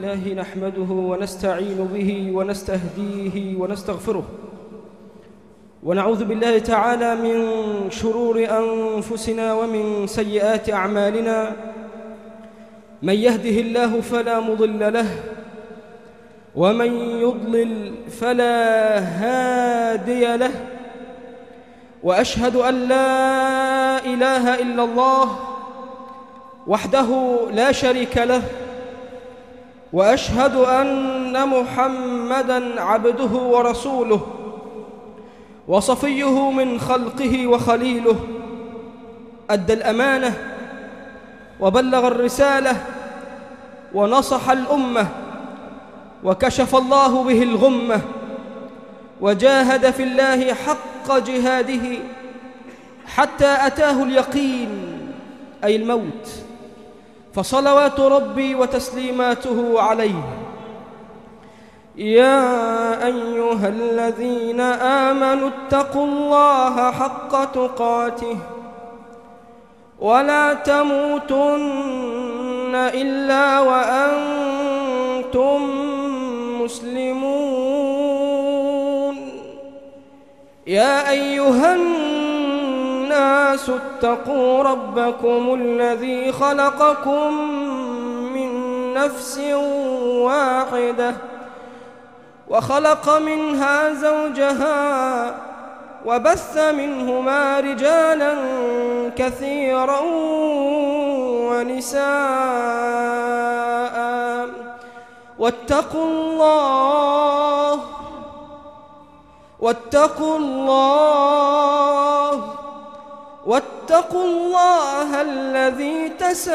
لله نحمده ونستعين به ونستهديه ونستغفره ونعوذ بالله تعالى من شرور أنفسنا ومن سيئات أعمالنا من يهده الله فلا مضل له ومن يضلل فلا هادي له وأشهد أن لا إله إلا الله وحده لا شريك له واشهد ان محمدا عبده ورسوله وصفيه من خلقه وخليله ادى الامانه وبلغ الرساله ونصح الامه وكشف الله به الغمه وجاهد في الله حق جهاده حتى اتاه اليقين اي الموت فصلوات ربي وتسليماته عليه يا ايها الذين امنوا اتقوا الله حق تقاته ولا تموتن الا وانتم مسلمون يا ايها الناس اتقوا ربكم الذي خلقكم من نفس واحده وخلق منها زوجها وبث منهما رجالا كثيرا ونساء واتقوا الله واتقوا الله واتقوا الله الذي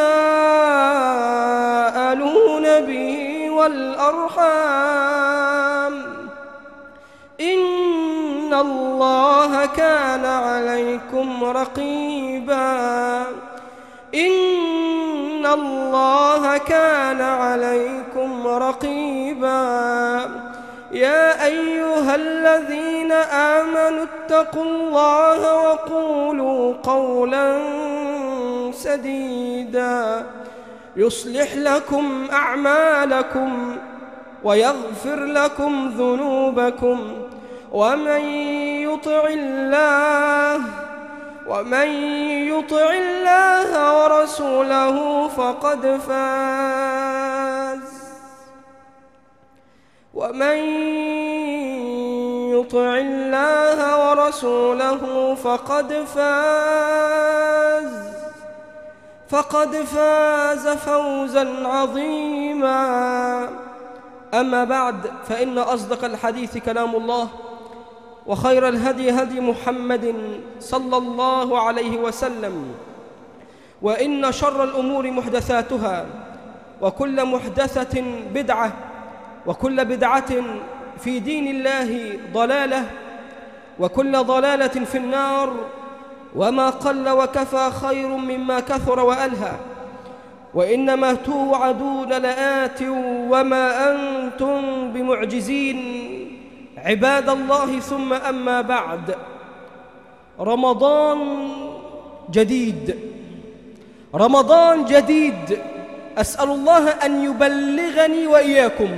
تساءلون به والأرحام إن الله كان عليكم رقيبا إن الله كان عليكم رقيبا يا أيها الذين آمنوا اتقوا الله وقولوا قولا سديدا يصلح لكم أعمالكم ويغفر لكم ذنوبكم ومن يطع الله ومن يطع الله ورسوله فقد فاز ومن يطع الله ورسوله فقد فاز فقد فاز فوزا عظيما أما بعد فإن أصدق الحديث كلام الله وخير الهدي هدي محمد صلى الله عليه وسلم وإن شر الأمور محدثاتها وكل محدثة بدعة وكل بدعة في دين الله ضلالة وكل ضلالة في النار وما قل وكفى خير مما كثر وألهى وإنما توعدون لآت وما أنتم بمعجزين عباد الله ثم أما بعد رمضان جديد رمضان جديد أسأل الله أن يبلغني وإياكم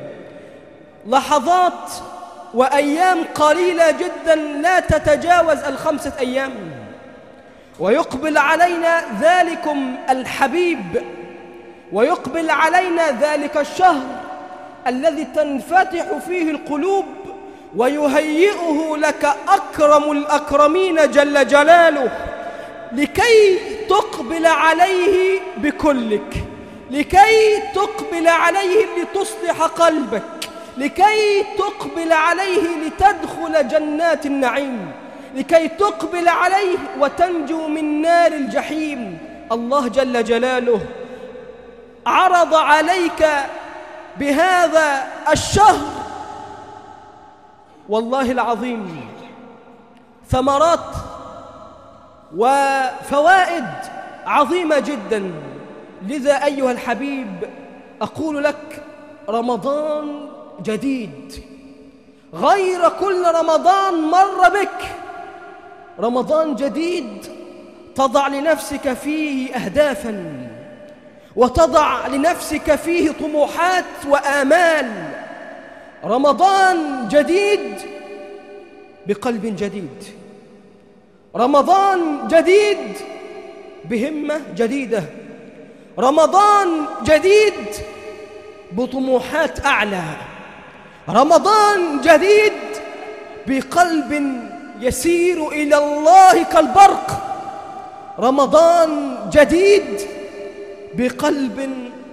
لحظات وأيام قليلة جدا لا تتجاوز الخمسة أيام ويقبل علينا ذلكم الحبيب ويقبل علينا ذلك الشهر الذي تنفتح فيه القلوب ويهيئه لك أكرم الأكرمين جل جلاله لكي تقبل عليه بكلك لكي تقبل عليه لتصلح قلبك لكي تقبل عليه لتدخل جنات النعيم لكي تقبل عليه وتنجو من نار الجحيم الله جل جلاله عرض عليك بهذا الشهر والله العظيم ثمرات وفوائد عظيمة جدا لذا أيها الحبيب أقول لك رمضان جديد غير كل رمضان مر بك رمضان جديد تضع لنفسك فيه أهدافا وتضع لنفسك فيه طموحات وآمال رمضان جديد بقلب جديد رمضان جديد بهمة جديدة رمضان جديد بطموحات أعلى رمضان جديد بقلب يسير إلى الله كالبرق رمضان جديد بقلب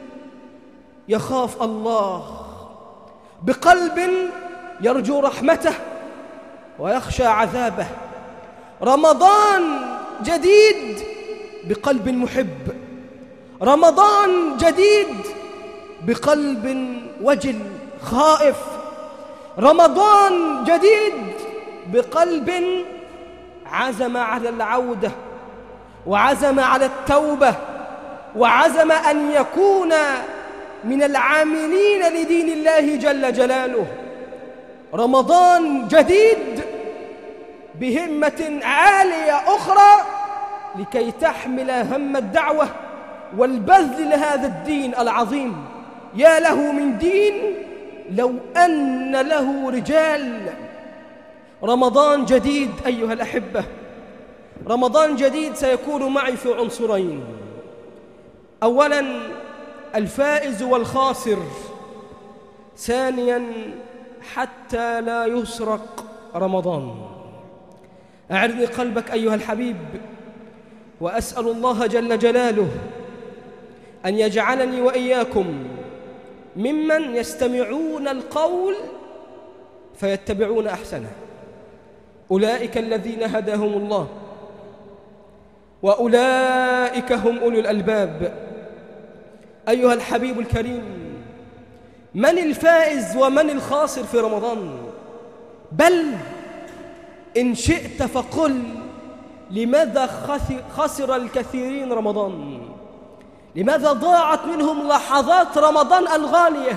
يخاف الله بقلب يرجو رحمته ويخشى عذابه رمضان جديد بقلب محب رمضان جديد بقلب وجل خائف رمضان جديد بقلب عزم على العودة وعزم على التوبة وعزم أن يكون من العاملين لدين الله جل جلاله رمضان جديد بهمة عالية أخرى لكي تحمل هم الدعوة والبذل لهذا الدين العظيم يا له من دين لو أن له رجال رمضان جديد أيها الأحبة رمضان جديد سيكون معي في عنصرين أولا الفائز والخاسر ثانيا حتى لا يسرق رمضان أعرني قلبك أيها الحبيب وأسأل الله جل جلاله أن يجعلني وإياكم ممن يستمعون القول فيتبعون أحسنه أولئك الذين هداهم الله وأولئك هم أولو الألباب أيها الحبيب الكريم من الفائز ومن الخاسر في رمضان بل إن شئت فقل لماذا خسر الكثيرين رمضان لماذا ضاعت منهم لحظات رمضان الغالية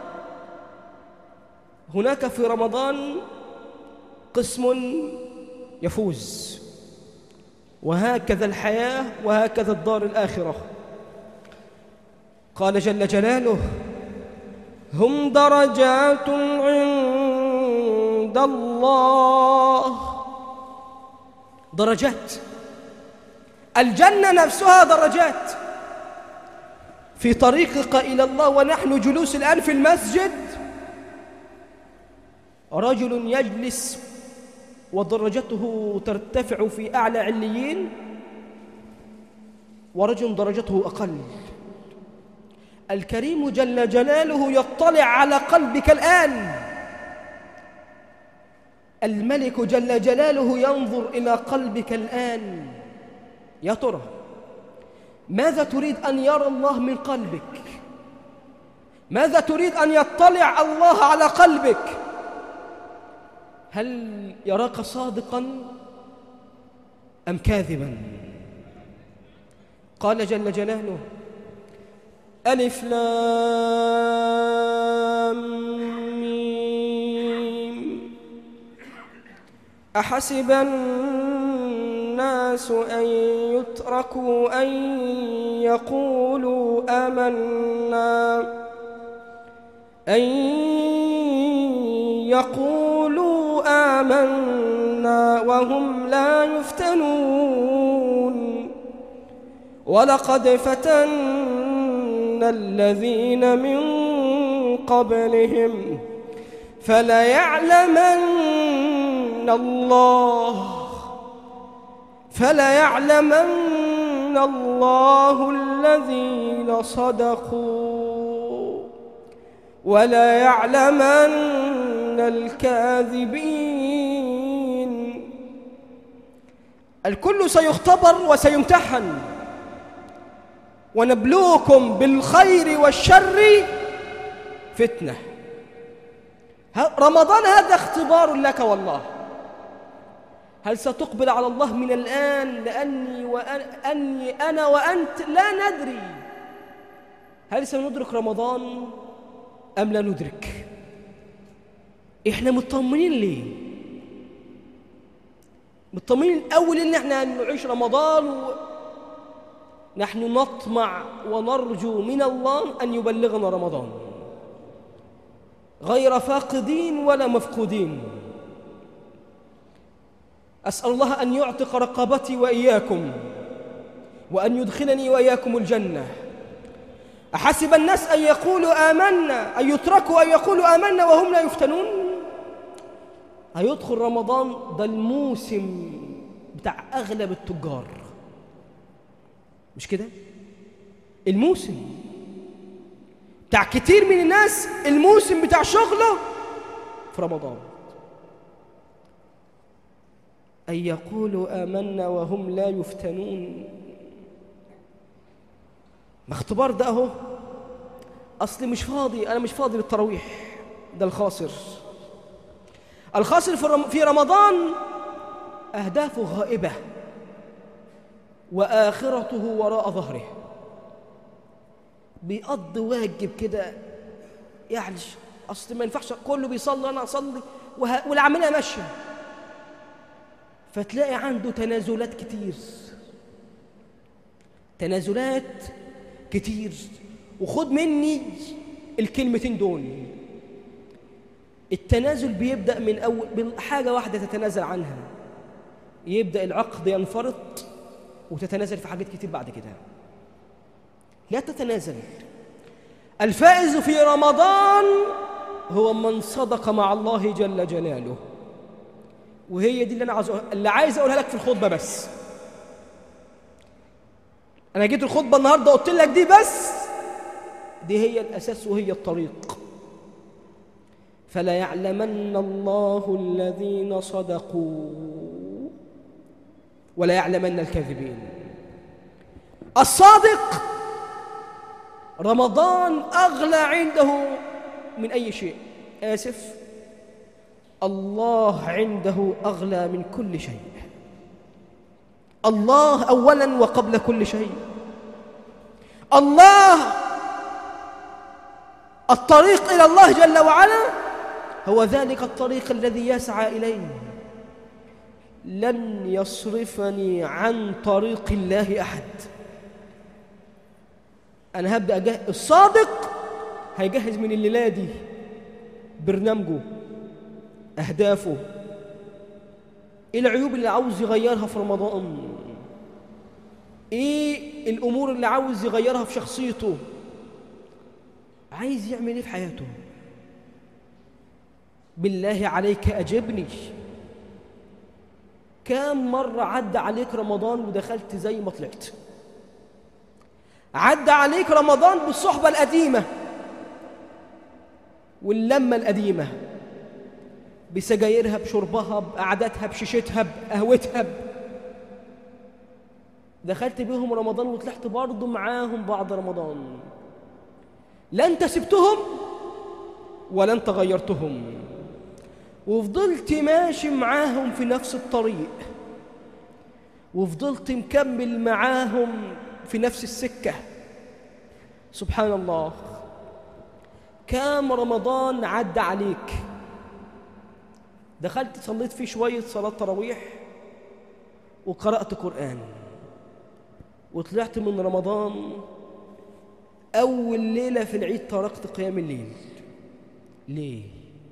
هناك في رمضان قسم يفوز وهكذا الحياة وهكذا الدار الآخرة قال جل جلاله هم درجات عند الله درجات الجنة نفسها درجات في طريقك إلى الله ونحن جلوس الآن في المسجد رجل يجلس ودرجته ترتفع في أعلى عليين ورجل درجته أقل الكريم جل جلاله يطلع على قلبك الآن الملك جل جلاله ينظر إلى قلبك الآن يا ترى ماذا تريد أن يرى الله من قلبك ماذا تريد أن يطلع الله على قلبك هل يراك صادقا أم كاذبا قال جل جلاله ألف لام ميم أحسب الناس أن يتركوا أن يقولوا آمنا أن يقولوا آمنا وهم لا يفتنون ولقد فتنا الذين من قبلهم فليعلمن الله فليعلمن الله الذين صدقوا وليعلمن الكاذبين الكل سيختبر وسيمتحن ونبلوكم بالخير والشر فتنة رمضان هذا اختبار لك والله هل ستقبل على الله من الآن لأني وأني أنا وأنت لا ندري هل سندرك رمضان أم لا ندرك إحنا مطمنين ليه مطمنين أول إن إحنا نعيش رمضان و... نحن نطمع ونرجو من الله أن يبلغنا رمضان غير فاقدين ولا مفقودين أسأل الله أن يعتق رقبتي وإياكم وأن يدخلني وإياكم الجنة أحسب الناس أن يقولوا آمنا أن يتركوا أن يقولوا آمنا وهم لا يفتنون هيدخل رمضان ده الموسم بتاع أغلب التجار مش كده الموسم بتاع كتير من الناس الموسم بتاع شغله في رمضان أن يقولوا آمنا وهم لا يفتنون ما اختبار ده اهو أصلي مش فاضي أنا مش فاضي للتراويح ده الخاسر الخاسر في رمضان أهدافه غائبة وآخرته وراء ظهره بيقضي واجب كده يعني أصل ما ينفعش كله بيصلي أنا أصلي وه... والعملية ماشية فتلاقي عنده تنازلات كتير تنازلات كتير وخد مني الكلمتين دول التنازل بيبدأ من أول حاجة واحدة تتنازل عنها يبدأ العقد ينفرط وتتنازل في حاجات كتير بعد كده لا تتنازل الفائز في رمضان هو من صدق مع الله جل جلاله وهي دي اللي انا عايز اللي عايز اقولها لك في الخطبه بس انا جيت الخطبه النهارده قلت لك دي بس دي هي الاساس وهي الطريق فلا يعلمن الله الذين صدقوا ولا يعلمن الكاذبين الصادق رمضان أغلى عنده من أي شيء آسف الله عنده أغلى من كل شيء الله أولا وقبل كل شيء الله الطريق إلى الله جل وعلا هو ذلك الطريق الذي يسعى إليه لن يصرفني عن طريق الله أحد أنا هبدأ أجهز الصادق هيجهز من الليلة دي برنامجه أهدافه إيه العيوب اللي عاوز يغيرها في رمضان إيه الأمور اللي عاوز يغيرها في شخصيته عايز يعمل إيه في حياته بالله عليك أجبني كام مرة عدى عليك رمضان ودخلت زي ما طلعت عدى عليك رمضان بالصحبة القديمة واللمة القديمة بسجايرها بشربها بقعدتها بشيشتها بقهوتها دخلت بيهم رمضان وطلعت برضه معاهم بعد رمضان لا انت سبتهم ولا انت غيرتهم وفضلت ماشي معاهم في نفس الطريق وفضلت مكمل معاهم في نفس السكة سبحان الله كام رمضان عدى عليك دخلت صليت فيه شوية صلاة تراويح وقرأت قرآن وطلعت من رمضان أول ليلة في العيد تركت قيام الليل ليه؟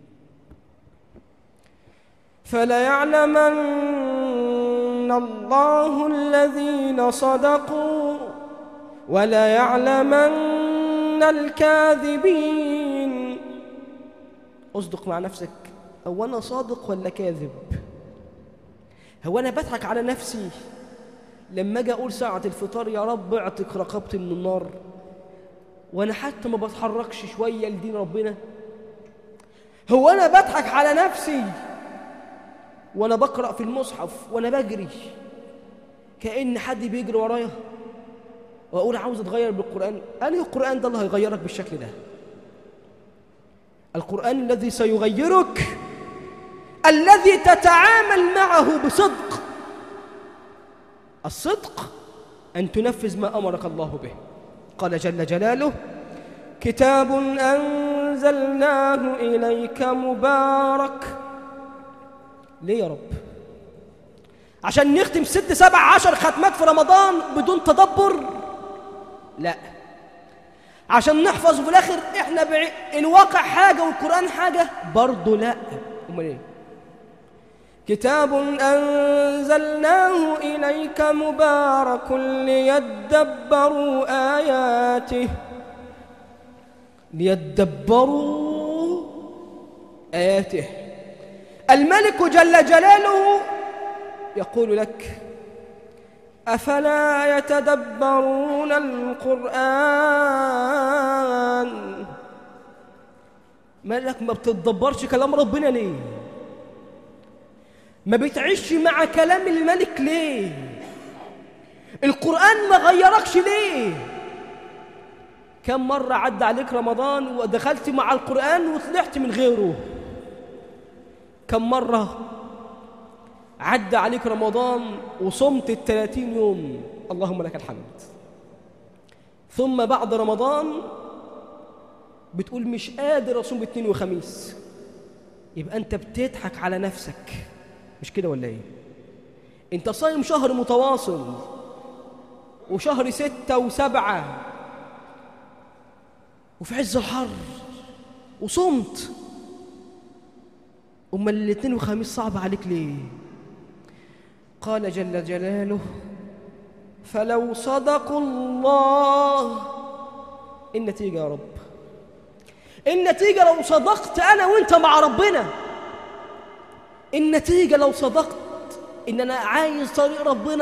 فليعلمن الله الذين صدقوا ولا يعلمن الكاذبين اصدق مع نفسك هو انا صادق ولا كاذب هو انا بضحك على نفسي لما اجي اقول ساعه الفطار يا رب اعتق رقبتي من النار وانا حتى ما بتحركش شويه لدين ربنا هو انا بضحك على نفسي وانا بقرا في المصحف وانا بجري كان حد بيجري ورايا واقول عاوز اتغير بالقران انهي القران ده اللي هيغيرك بالشكل ده القران الذي سيغيرك الذي تتعامل معه بصدق الصدق ان تنفذ ما امرك الله به قال جل جلاله كتاب انزلناه اليك مبارك ليه يا رب عشان نختم ست سبع عشر ختمات في رمضان بدون تدبر لا عشان نحفظ في الآخر إحنا بعي... الواقع حاجة والقرآن حاجة برضه لا أمال إيه كتاب أنزلناه إليك مبارك ليدبروا آياته ليدبروا آياته الملك جل جلاله يقول لك أفلا يتدبرون القرآن مالك ما بتتدبرش كلام ربنا ليه ما بتعيش مع كلام الملك ليه القرآن ما غيركش ليه كم مرة عدى عليك رمضان ودخلت مع القرآن وطلعت من غيره كم مرة عدى عليك رمضان وصمت الثلاثين يوم اللهم لك الحمد ثم بعد رمضان بتقول مش قادر أصوم اثنين وخميس يبقى أنت بتضحك على نفسك مش كده ولا إيه أنت صايم شهر متواصل وشهر ستة وسبعة وفي عز الحر وصمت أما الاثنين وخميس صعب عليك ليه قال جل جلاله فلو صدقوا الله النتيجة يا رب النتيجة لو صدقت أنا وإنت مع ربنا النتيجة لو صدقت إن أنا عايز طريق ربنا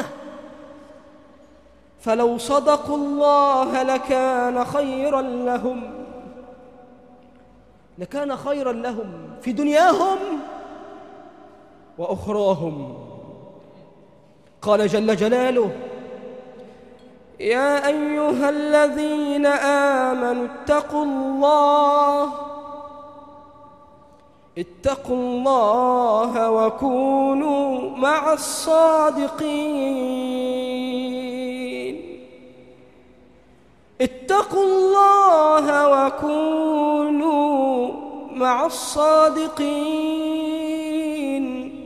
فلو صدقوا الله لكان خيرا لهم لكان خيرا لهم في دنياهم وأخراهم قال جل جلاله يا أيها الذين آمنوا اتقوا الله اتقوا الله وكونوا مع الصادقين اتقوا الله وكونوا مع الصادقين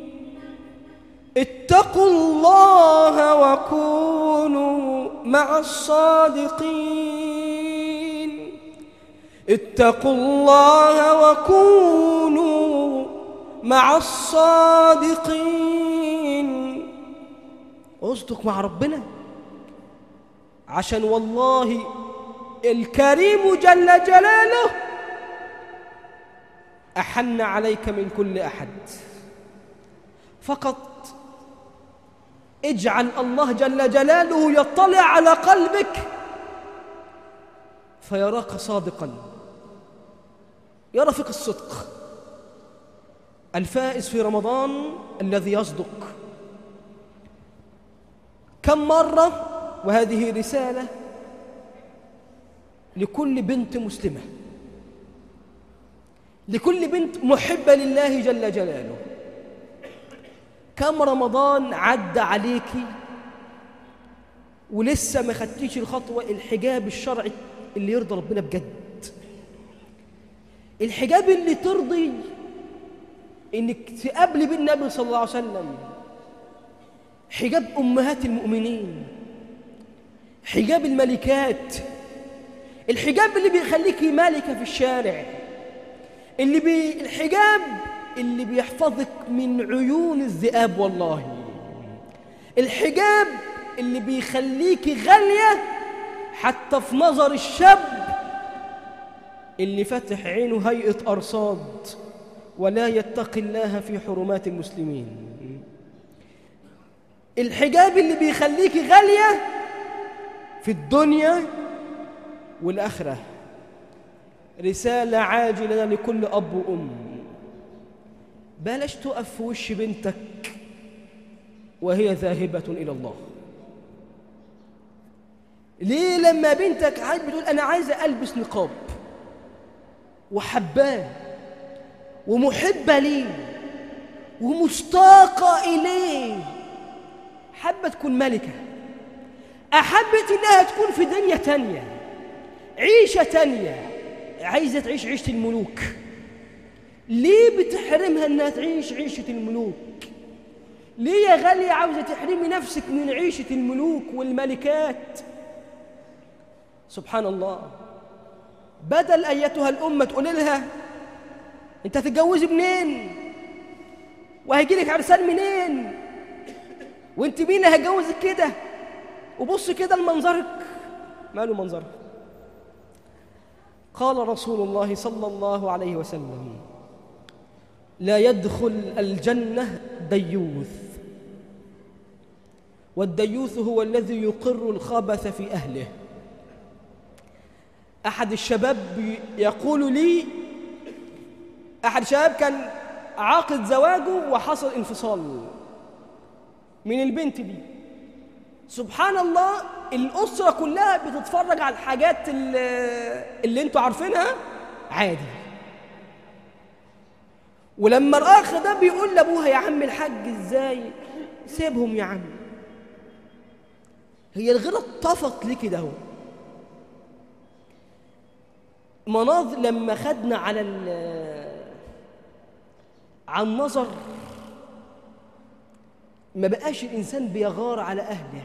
اتقوا الله وكونوا مع الصادقين اتقوا الله وكونوا مع الصادقين اصدق مع ربنا عشان والله الكريم جل جلاله أحن عليك من كل أحد فقط اجعل الله جل جلاله يطلع على قلبك فيراك صادقا يرى فيك الصدق الفائز في رمضان الذي يصدق كم مرة وهذه رسالة لكل بنت مسلمة لكل بنت محبة لله جل جلاله كم رمضان عدى عليكي ولسه ما خدتيش الخطوة الحجاب الشرعي اللي يرضى ربنا بجد الحجاب اللي ترضي انك تقابلي بالنبي صلى الله عليه وسلم حجاب امهات المؤمنين حجاب الملكات الحجاب اللي بيخليكي مالكة في الشارع اللي بي الحجاب اللي بيحفظك من عيون الذئاب والله الحجاب اللي بيخليكي غالية حتى في نظر الشاب اللي فتح عينه هيئة أرصاد ولا يتقي الله في حرمات المسلمين الحجاب اللي بيخليكي غالية في الدنيا والآخرة رسالة عاجلة لكل أب وأم بلاش تقف في وش بنتك وهي ذاهبة إلى الله ليه لما بنتك عايز بتقول أنا عايزة ألبس نقاب وحباه ومحبة ليه ومشتاقة إليه حابة تكون ملكة أحبت إنها تكون في دنيا تانية عيشة تانية عايزة تعيش عيشة الملوك ليه بتحرمها إنها تعيش عيشة الملوك ليه يا غالية عاوزة تحرمي نفسك من عيشة الملوك والملكات سبحان الله بدل أيتها الأمة تقول لها أنت هتتجوزي منين وهيجي لك عرسان منين وانت مين اللي هتجوزك كده وبص كده لمنظرك ماله منظرك قال رسول الله صلى الله عليه وسلم لا يدخل الجنة ديوث والديوث هو الذي يقر الخبث في أهله أحد الشباب يقول لي أحد الشباب كان عاقد زواجه وحصل انفصال من البنت دي سبحان الله الأسرة كلها بتتفرج على الحاجات اللي, اللي انتوا عارفينها عادي ولما الأخ ده بيقول لأبوها يا عم الحاج ازاي سيبهم يا عم هي الغيرة اتطفت ليه كده هو مناظر لما خدنا على على النظر ما بقاش الإنسان بيغار على أهله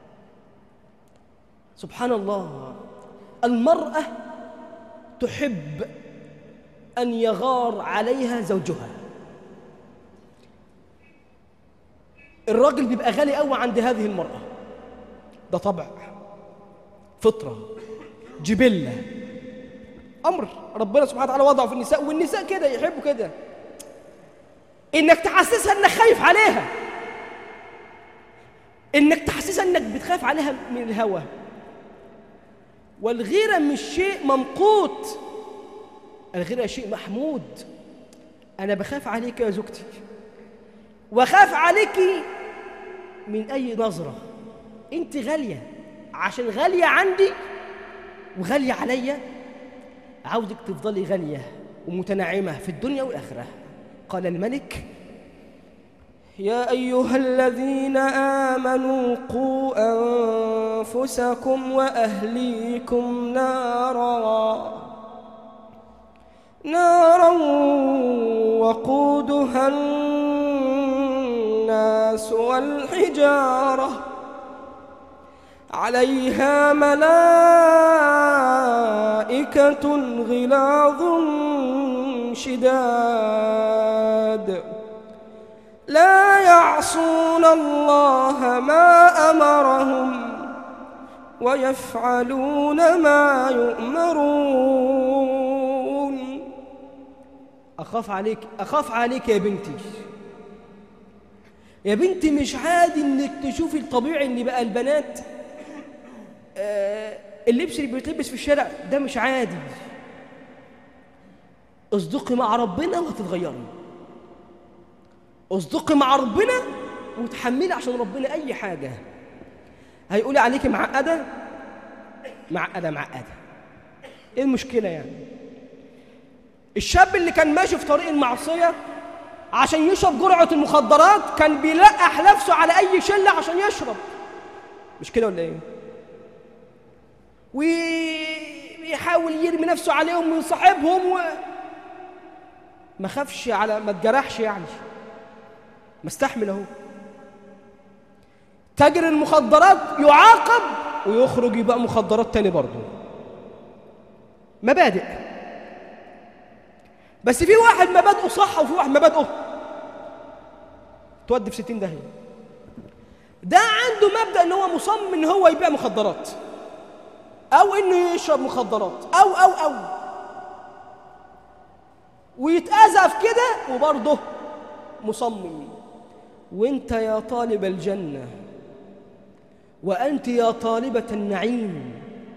سبحان الله المرأة تحب أن يغار عليها زوجها الراجل بيبقى غالي قوي عند هذه المرأة ده طبع فطرة جبلة أمر ربنا سبحانه وتعالى وضعه في النساء والنساء كده يحبوا كده إنك تحسسها إنك خايف عليها إنك تحسسها إنك بتخاف عليها من الهوى والغيرة مش شيء ممقوت الغيرة شيء محمود أنا بخاف عليك يا زوجتي وخاف عليك من أي نظرة أنت غالية عشان غالية عندي وغالية عليا عاوزك تفضلي غالية ومتنعمة في الدنيا والآخرة قال الملك يا أيها الذين آمنوا قوا أنفسكم وأهليكم نارا نارا وقودها الناس والحجارة عليها ملائكة غلاظ شداد لا يعصون الله ما أمرهم ويفعلون ما يؤمرون أخاف عليك أخاف عليك يا بنتي يا بنتي مش عادي إنك تشوفي الطبيعي اللي بقى البنات آه اللبس اللي بيتلبس في الشارع ده مش عادي اصدقي مع ربنا وهتتغيري اصدقي مع ربنا وتحملي عشان ربنا اي حاجه هيقولي عليكي معقده معقده معقده ايه المشكله يعني الشاب اللي كان ماشي في طريق المعصيه عشان يشرب جرعه المخدرات كان بيلقح نفسه على اي شله عشان يشرب مش كده ولا ايه ويحاول يرمي نفسه عليهم ويصاحبهم و... ما خافش على ما اتجرحش يعني ما استحمل اهو تاجر المخدرات يعاقب ويخرج يبقى مخدرات تاني برضه مبادئ بس في واحد مبادئه صح وفي واحد مبادئه تودي في ستين داهية ده عنده مبدأ ان هو مصمم ان هو يبيع مخدرات او انه يشرب مخدرات او او او ويتأذى في كده وبرضه مصمم وانت يا طالب الجنة وأنت يا طالبة النعيم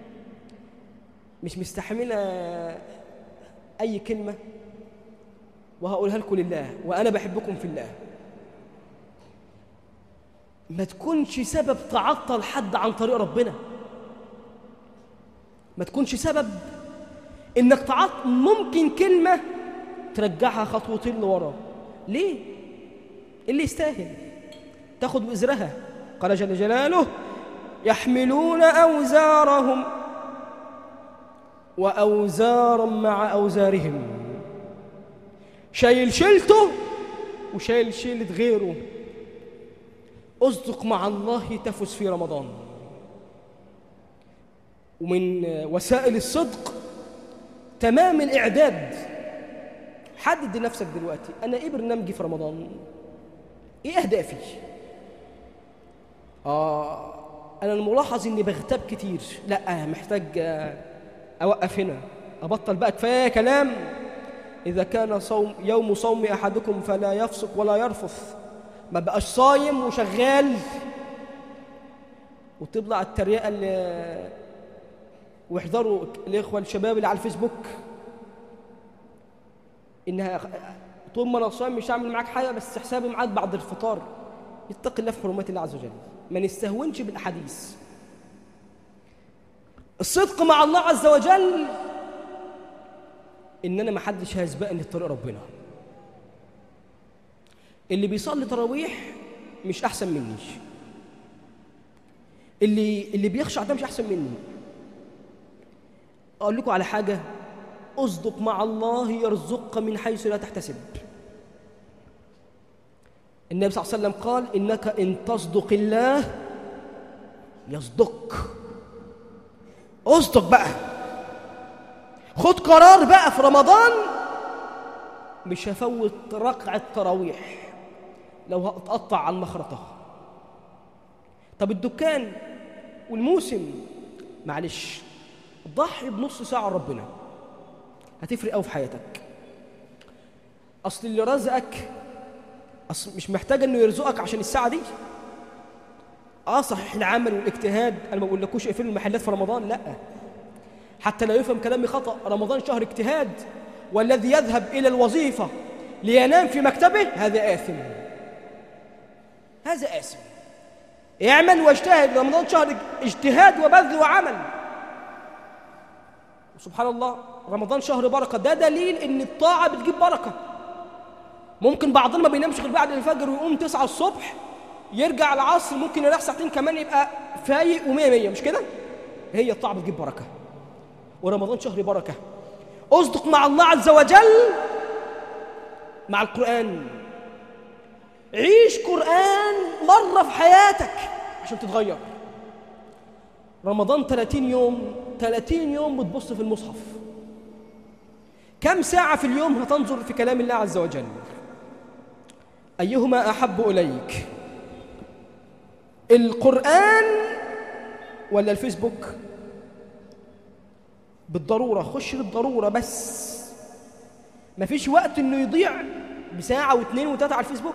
مش مستحملة أي كلمة وهقولها لكم لله وأنا بحبكم في الله ما تكونش سبب تعطل حد عن طريق ربنا ما تكونش سبب انك تعطل ممكن كلمة ترجعها خطوتين لورا ليه اللي يستاهل تاخد وزرها قال جل جلاله يحملون أوزارهم وأوزارا مع أوزارهم شايل شيلته وشايل شيلة غيره أصدق مع الله تفز في رمضان ومن وسائل الصدق تمام الإعداد حدد لنفسك دلوقتي أنا إيه برنامجي في رمضان إيه أهدافي آه أنا الملاحظ إني بغتاب كتير لا محتاج آه، أوقف هنا أبطل بقى كفاية كلام إذا كان صوم يوم صوم أحدكم فلا يفسق ولا يرفث ما بقاش صايم وشغال وتطلع التريقة اللي واحذروا الإخوة الشباب اللي على الفيسبوك إنها طول ما أنا صايم مش هعمل معاك حاجة بس حسابي معاك بعد الفطار اتق الله في حرمات الله عز وجل ما نستهونش بالأحاديث الصدق مع الله عز وجل إن أنا ما حدش هيسبقني لطريق ربنا اللي بيصلي تراويح مش أحسن مني اللي اللي بيخشع ده مش أحسن مني أقول لكم على حاجة اصدق مع الله يرزقك من حيث لا تحتسب النبي صلى الله عليه وسلم قال إنك إن تصدق الله يصدق اصدق بقى خد قرار بقى في رمضان مش هفوت ركعة تراويح لو هتقطع على المخرطة طب الدكان والموسم معلش ضحي بنص ساعة ربنا هتفرق قوي في حياتك أصل اللي رزقك أصل مش محتاج إنه يرزقك عشان الساعة دي اه صحيح العمل والاجتهاد انا ما بقولكوش اقفلوا المحلات في رمضان لا حتى لا يفهم كلامي خطا رمضان شهر اجتهاد والذي يذهب الى الوظيفه لينام في مكتبه هذا آثم هذا آثم اعمل واجتهد رمضان شهر اجتهاد وبذل وعمل سبحان الله رمضان شهر بركة ده دليل ان الطاعة بتجيب بركة ممكن بعضنا ما بينامش غير بعد الفجر ويقوم تسعة الصبح يرجع العصر ممكن يريح ساعتين كمان يبقى فايق ومية مية مش كده هي الطاعة بتجيب بركة ورمضان شهر بركة اصدق مع الله عز وجل مع القرآن عيش قرآن مرة في حياتك عشان تتغير رمضان 30 يوم 30 يوم بتبص في المصحف كم ساعة في اليوم هتنظر في كلام الله عز وجل أيهما أحب إليك القرآن ولا الفيسبوك بالضرورة خش بالضرورة بس مفيش وقت انه يضيع بساعة واثنين وثلاثة على الفيسبوك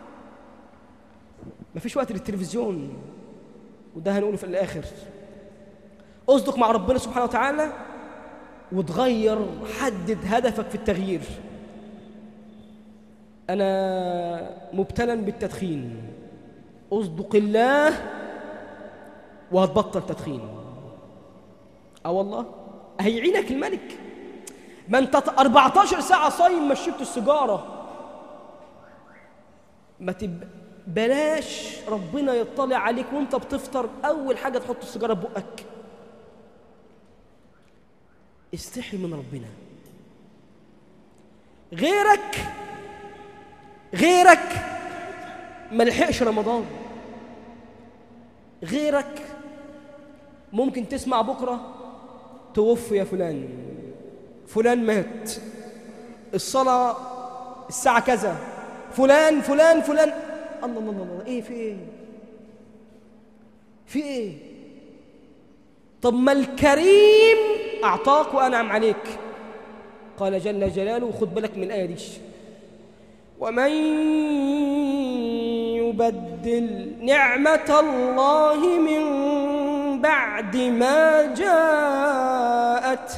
مفيش وقت للتلفزيون وده هنقوله في الآخر اصدق مع ربنا سبحانه وتعالى وتغير حدد هدفك في التغيير أنا مبتلا بالتدخين اصدق الله وهتبطل تدخين اه والله هيعينك الملك ما انت 14 ساعة صايم مش شربت السيجارة ما تب... بلاش ربنا يطلع عليك وانت بتفطر أول حاجة تحط السيجارة في بقك استحي من ربنا غيرك غيرك ما لحقش رمضان غيرك ممكن تسمع بكرة توفي يا فلان فلان مات الصلاة الساعة كذا فلان فلان فلان الله الله الله ايه في ايه في ايه طب ما الكريم اعطاك وانعم عليك قال جل جلاله خد بالك من الايه دي ومن يبدل نعمه الله من بعد ما جاءت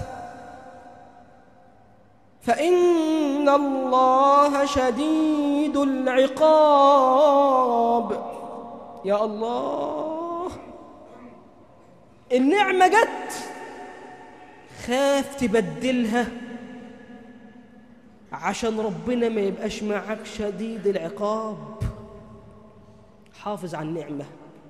فإن الله شديد العقاب يا الله النعمة جت خاف تبدلها عشان ربنا ما يبقاش معك شديد العقاب حافظ على النعمة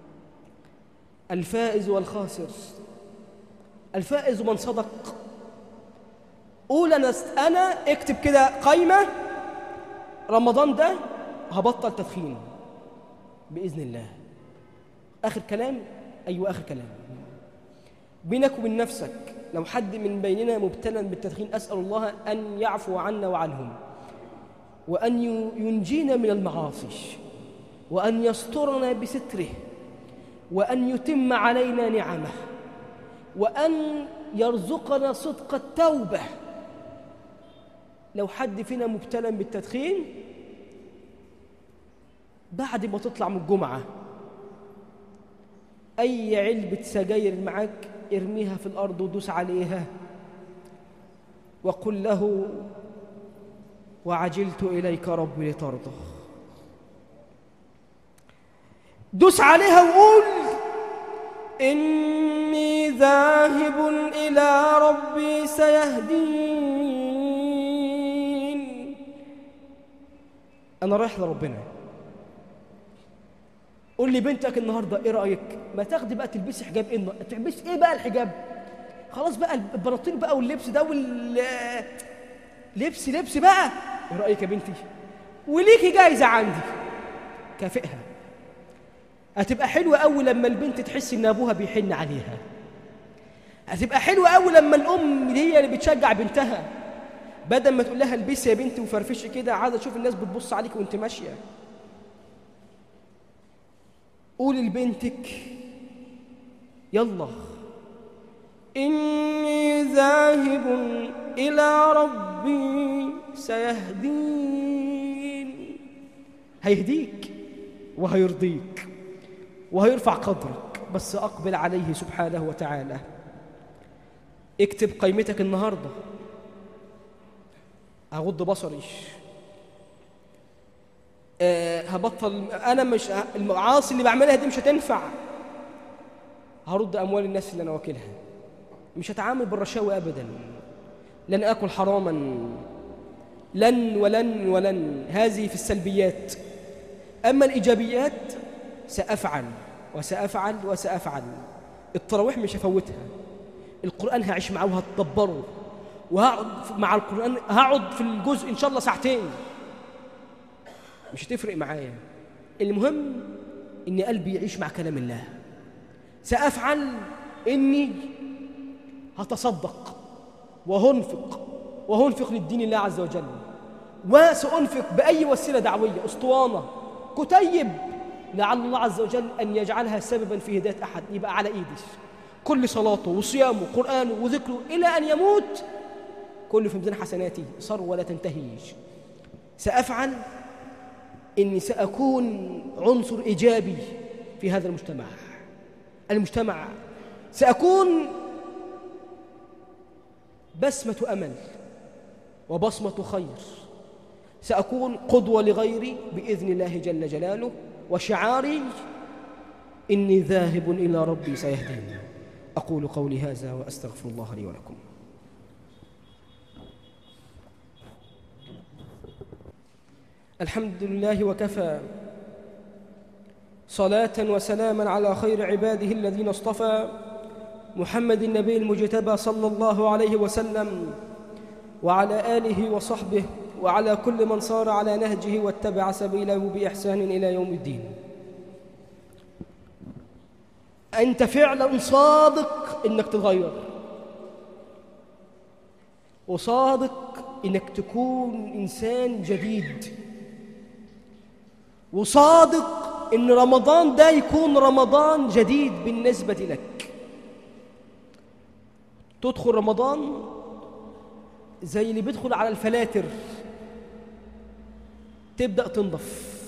الفائز والخاسر الفائز من صدق قول أنا أنا اكتب كده قايمة رمضان ده هبطل تدخين بإذن الله آخر كلام أيوة آخر كلام بينك وبين نفسك لو حد من بيننا مبتلا بالتدخين أسأل الله أن يعفو عنا وعنهم وأن ينجينا من المعاصي وأن يسترنا بستره وأن يتم علينا نعمه وأن يرزقنا صدق التوبة لو حد فينا مبتلا بالتدخين بعد ما تطلع من الجمعة أي علبة سجاير معاك ارميها في الأرض ودوس عليها وقل له وعجلت إليك ربي لترضى دوس عليها وقول إني ذاهب إلى ربي سيهدين أنا رايح لربنا قول لي بنتك النهارده ايه رايك ما تاخدي بقى تلبسي حجاب ايه تلبسي ايه بقى الحجاب خلاص بقى البناطيل بقى واللبس ده وال لبس لبس بقى ايه رايك يا بنتي وليكي جايزه عندي كافئها هتبقى حلوه قوي لما البنت تحس ان ابوها بيحن عليها هتبقى حلوه قوي لما الام هي اللي بتشجع بنتها بدل ما تقول لها البسي يا بنتي وفرفشي كده عايزه اشوف الناس بتبص عليك وانت ماشيه قول لبنتك يلا إني ذاهب إلى ربي سيهدين هيهديك وهيرضيك وهيرفع قدرك بس أقبل عليه سبحانه وتعالى اكتب قيمتك النهاردة أغض بصري أه هبطل أنا مش المعاصي اللي بعملها دي مش هتنفع هرد أموال الناس اللي أنا واكلها مش هتعامل بالرشاوي أبدا لن أكل حراما لن ولن ولن هذه في السلبيات أما الإيجابيات سأفعل وسأفعل وسأفعل التراويح مش هفوتها القرآن هعيش معاه وهتدبره وهقعد مع القرآن هقعد في الجزء إن شاء الله ساعتين مش هتفرق معايا المهم إن قلبي يعيش مع كلام الله سأفعل إني هتصدق وهنفق وهنفق للدين الله عز وجل وسأنفق بأي وسيلة دعوية أسطوانة كتيب لعل الله عز وجل أن يجعلها سببا في هداية أحد يبقى على إيدي كل صلاته وصيامه وقرآنه وذكره إلى أن يموت كل في ميزان حسناتي صر ولا تنتهيش سأفعل إني سأكون عنصر إيجابي في هذا المجتمع المجتمع سأكون بسمة أمل وبصمة خير سأكون قدوة لغيري بإذن الله جل جلاله وشعاري إني ذاهب إلى ربي سيهديني أقول قولي هذا وأستغفر الله لي ولكم الحمد لله وكفى صلاة وسلاما على خير عباده الذين اصطفى محمد النبي المجتبى صلى الله عليه وسلم وعلى آله وصحبه وعلى كل من صار على نهجه واتبع سبيله بإحسان إلى يوم الدين أنت فعلا صادق إنك تتغير وصادق إنك تكون إنسان جديد وصادق إن رمضان ده يكون رمضان جديد بالنسبة لك تدخل رمضان زي اللي بيدخل على الفلاتر تبدأ تنضف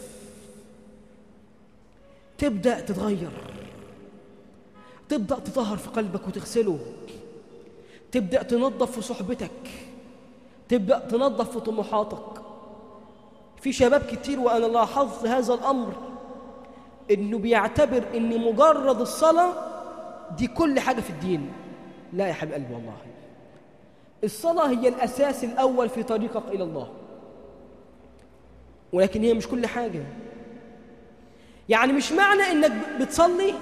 تبدأ تتغير تبدأ تطهر في قلبك وتغسله تبدأ تنظف في صحبتك تبدأ تنظف في طموحاتك في شباب كتير وأنا لاحظت هذا الأمر إنه بيعتبر إن مجرد الصلاة دي كل حاجة في الدين لا يا حبيب قلبي والله الصلاة هي الأساس الأول في طريقك إلى الله ولكن هي مش كل حاجة يعني مش معنى إنك بتصلي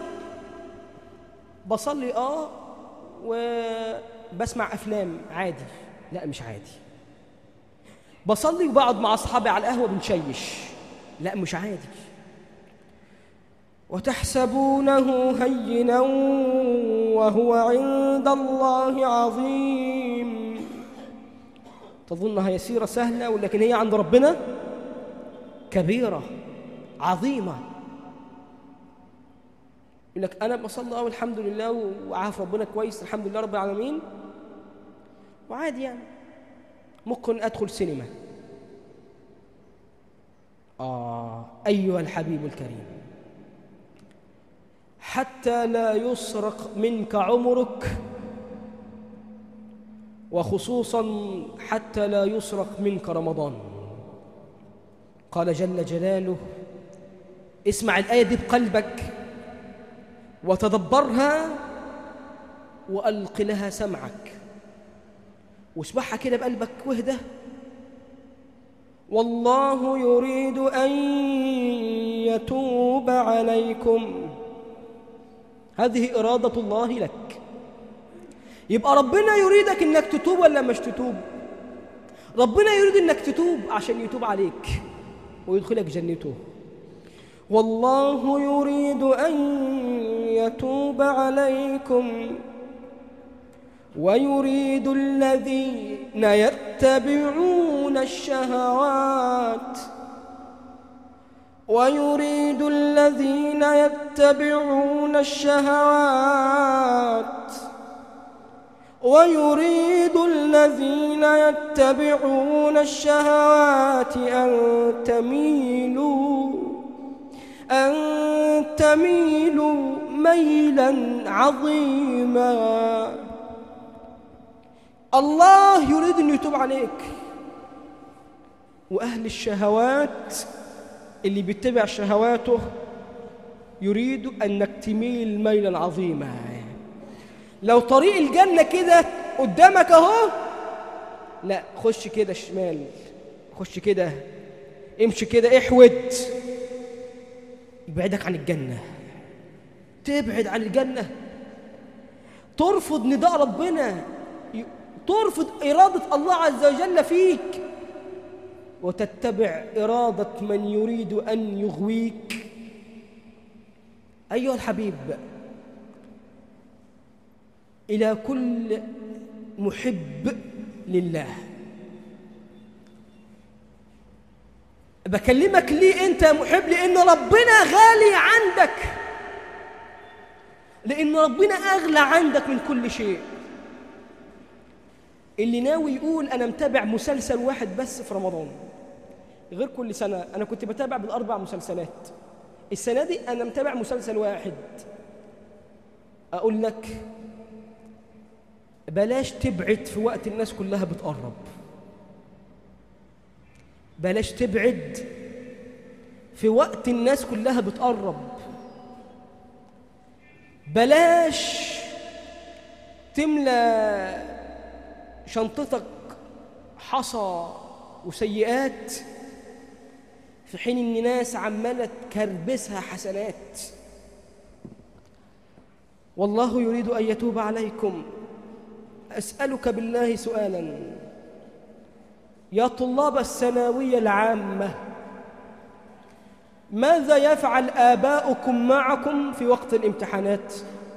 بصلي آه وبسمع أفلام عادي لا مش عادي بصلي وبقعد مع أصحابي على القهوة بنشيش لا مش عادي وتحسبونه هينا وهو عند الله عظيم تظنها يسيرة سهلة ولكن هي عند ربنا كبيرة عظيمة يقول لك أنا بصلي أه الحمد لله وعارف ربنا كويس الحمد لله رب العالمين وعادي يعني ممكن أدخل سينما آه أيها الحبيب الكريم حتى لا يسرق منك عمرك وخصوصا حتى لا يسرق منك رمضان قال جل جلاله اسمع الآية دي بقلبك وتدبرها وألق لها سمعك واسمعها كده بقلبك واهدى والله يريد أن يتوب عليكم هذه إرادة الله لك يبقى ربنا يريدك انك تتوب ولا مش تتوب ربنا يريد انك تتوب عشان يتوب عليك ويدخلك جنته والله يريد ان يتوب عليكم ويريد الذين يتبعون الشهوات ويريد الذين يتبعون الشهوات ويريد الذين يتبعون الشهوات أن تميلوا أن تميلوا ميلا عظيما الله يريد أن يتوب عليك وأهل الشهوات اللي بيتبع شهواته يريد أنك تميل ميلا عظيما لو طريق الجنة كده قدامك اهو لا خش كده شمال خش كده امشي كده احود يبعدك عن الجنة تبعد عن الجنة ترفض نداء ربنا ترفض إرادة الله عز وجل فيك وتتبع إرادة من يريد أن يغويك أيها الحبيب إلى كل محب لله بكلمك ليه أنت محب لأن ربنا غالي عندك لأن ربنا أغلى عندك من كل شيء اللي ناوي يقول أنا متابع مسلسل واحد بس في رمضان غير كل سنة أنا كنت بتابع بالأربع مسلسلات السنة دي أنا متابع مسلسل واحد أقول لك بلاش تبعد في وقت الناس كلها بتقرب بلاش تبعد في وقت الناس كلها بتقرب بلاش تملى شنطتك حصى وسيئات في حين ان ناس عماله تكربسها حسنات والله يريد ان يتوب عليكم اسالك بالله سؤالا يا طلاب الثانويه العامه ماذا يفعل اباؤكم معكم في وقت الامتحانات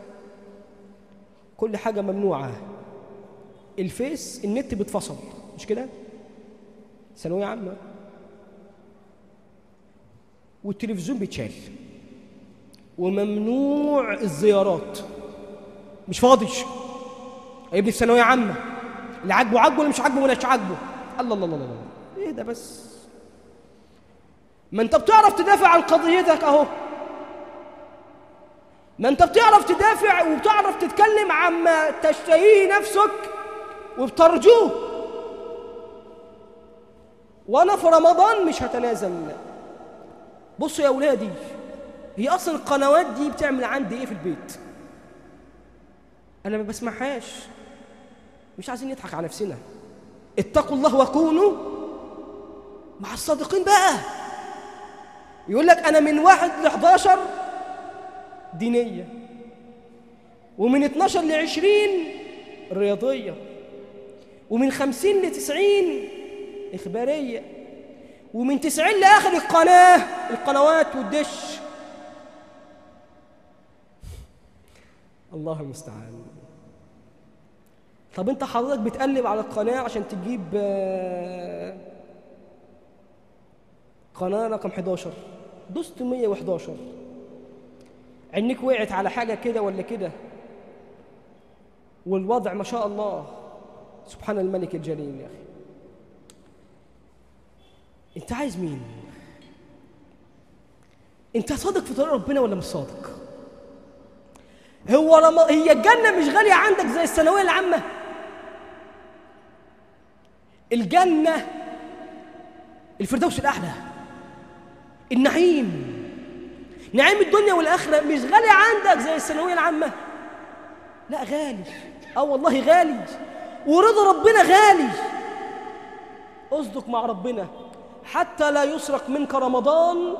كل حاجه ممنوعه الفيس النت بيتفصل مش كده ثانويه عامه والتلفزيون بيتشال وممنوع الزيارات مش فاضي ابني في ثانويه عامه اللي عاجبه عاجبه واللي مش عاجبه ولا مش عاجبه الله الله الله الله ايه ده بس ما انت بتعرف تدافع عن قضيتك اهو ما انت بتعرف تدافع وبتعرف تتكلم عما تشتهيه نفسك وبترجوه وانا في رمضان مش هتنازل بصوا يا اولادي هي اصلا القنوات دي بتعمل عندي ايه في البيت انا ما بسمعهاش مش عايزين نضحك على نفسنا اتقوا الله وكونوا مع الصادقين بقى يقول لك انا من واحد ل 11 دينيه ومن 12 ل 20 رياضيه ومن 50 ل 90 اخباريه ومن 90 لاخر القناه القنوات والدش الله المستعان طب انت حضرتك بتقلب على القناة عشان تجيب آه، قناة رقم 11 دوست 111 عينيك وقعت على حاجة كده ولا كده والوضع ما شاء الله سبحان الملك الجليل يا أخي انت عايز مين انت صادق في طريق ربنا ولا مش صادق هو رم... هي الجنة مش غالية عندك زي الثانوية العامة الجنة الفردوس الأعلى النعيم نعيم الدنيا والآخرة مش غالي عندك زي الثانوية العامة لا غالي اه والله غالي ورضا ربنا غالي اصدق مع ربنا حتى لا يسرق منك رمضان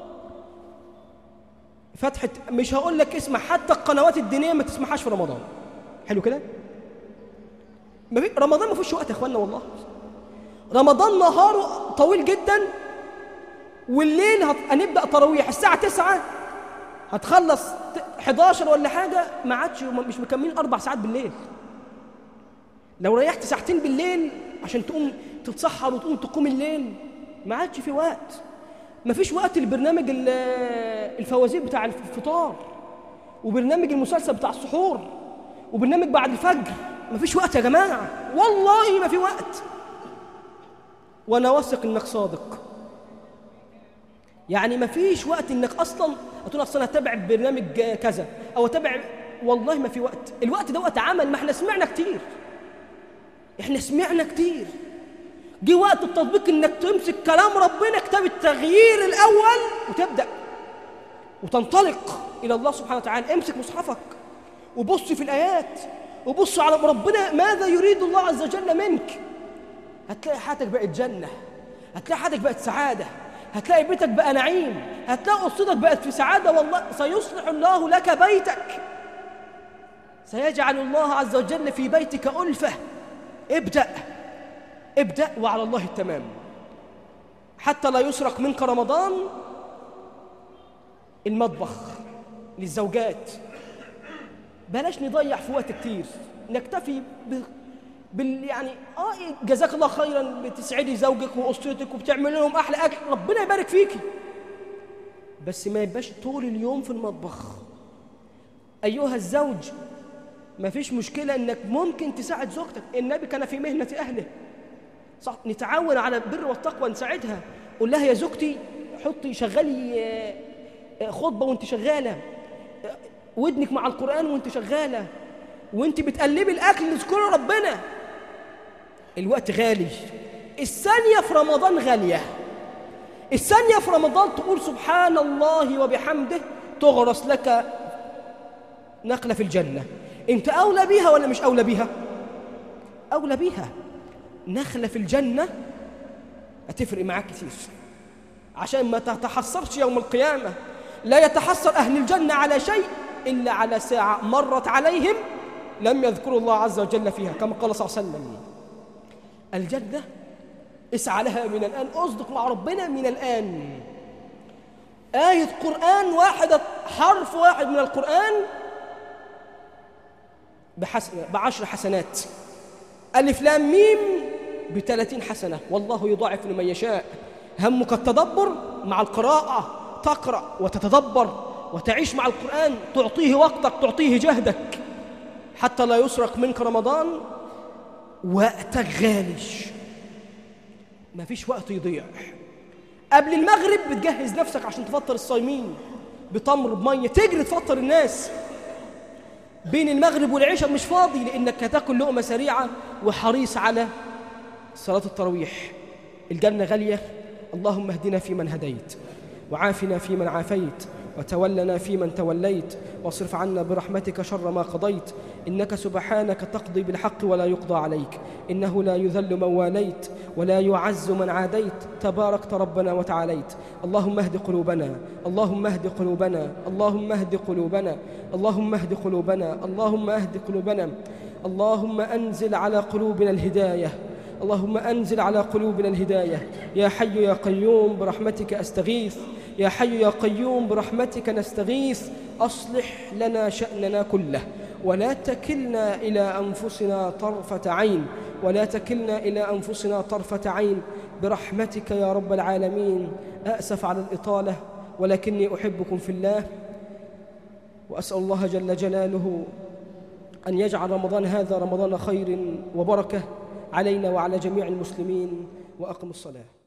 فتحة مش هقول لك اسمع حتى القنوات الدينية ما تسمحهاش في رمضان حلو كده ما في رمضان ما فيهوش وقت يا اخوانا والله رمضان نهاره طويل جدا والليل هت... هنبدا تراويح الساعه 9 هتخلص ت- 11 ولا حاجه ما عادش مش مكملين اربع ساعات بالليل لو ريحت ساعتين بالليل عشان تقوم تتسحر وتقوم تقوم الليل ما عادش في وقت ما فيش وقت لبرنامج ال- الفوازير بتاع الفطار وبرنامج المسلسل بتاع السحور وبرنامج بعد الفجر ما فيش وقت يا جماعه والله ما في وقت وانا واثق انك صادق يعني ما فيش وقت انك اصلا هتقول اصلا هتابع برنامج كذا او اتابع والله ما في وقت الوقت ده وقت عمل ما احنا سمعنا كتير احنا سمعنا كتير جه وقت التطبيق انك تمسك كلام ربنا كتاب التغيير الاول وتبدا وتنطلق الى الله سبحانه وتعالى امسك مصحفك وبص في الايات وبص على ربنا ماذا يريد الله عز وجل منك هتلاقي حياتك بقت جنة هتلاقي حياتك بقت سعادة هتلاقي بيتك بقى نعيم هتلاقي أسرتك بقت في سعادة والله سيصلح الله لك بيتك سيجعل الله عز وجل في بيتك ألفة ابدأ ابدأ وعلى الله التمام حتى لا يسرق منك رمضان المطبخ للزوجات بلاش نضيع في وقت كتير نكتفي ب... بال يعني اه جزاك الله خيرا بتسعدي زوجك واسرتك وبتعمل لهم احلى اكل ربنا يبارك فيكي بس ما يبقاش طول اليوم في المطبخ ايها الزوج ما فيش مشكله انك ممكن تساعد زوجتك النبي كان في مهنه اهله صح نتعاون على البر والتقوى نساعدها قول لها يا زوجتي حطي شغلي آه، آه، خطبه وانت شغاله آه، ودنك مع القران وانت شغاله وانت بتقلبي الاكل اذكري ربنا الوقت غالي الثانيه في رمضان غاليه الثانيه في رمضان تقول سبحان الله وبحمده تغرس لك نقله في الجنه انت اولى بيها ولا مش اولى بيها اولى بيها نخله في الجنه هتفرق معاك كتير عشان ما تتحسرش يوم القيامه لا يتحسر اهل الجنه على شيء الا على ساعه مرت عليهم لم يذكروا الله عز وجل فيها كما قال صلى الله عليه وسلم الجنة اسعى لها من الآن أصدق مع ربنا من الآن آية قرآن واحدة حرف واحد من القرآن بحس... بعشر حسنات ألف لام ميم بثلاثين حسنة والله يضاعف لمن يشاء همك التدبر مع القراءة تقرأ وتتدبر وتعيش مع القرآن تعطيه وقتك تعطيه جهدك حتى لا يسرق منك رمضان وقتك غالي ما فيش وقت يضيع قبل المغرب بتجهز نفسك عشان تفطر الصايمين بتمر بميه تجري تفطر الناس بين المغرب والعشاء مش فاضي لانك هتاكل لقمه سريعه وحريص على صلاه التراويح الجنه غاليه اللهم اهدنا فيمن هديت وعافنا فيمن عافيت وتولنا فيمن توليت واصرف عنا برحمتك شر ما قضيت إنك سبحانك تقضي بالحق ولا يقضى عليك إنه لا يذل من واليت ولا يعز من عاديت تباركت ربنا وتعاليت اللهم اهد قلوبنا اللهم اهد قلوبنا اللهم اهد قلوبنا اللهم اهد قلوبنا اللهم اهد قلوبنا اللهم أنزل على قلوبنا الهداية اللهم أنزل على قلوبنا الهداية يا حي يا قيوم برحمتك أستغيث يا حي يا قيوم برحمتك نستغيث أصلح لنا شأننا كله ولا تكلنا إلى أنفسنا طرفة عين ولا تكلنا إلى أنفسنا طرفة عين برحمتك يا رب العالمين أأسف على الإطالة ولكني أحبكم في الله وأسأل الله جل جلاله أن يجعل رمضان هذا رمضان خير وبركة علينا وعلى جميع المسلمين وأقم الصلاة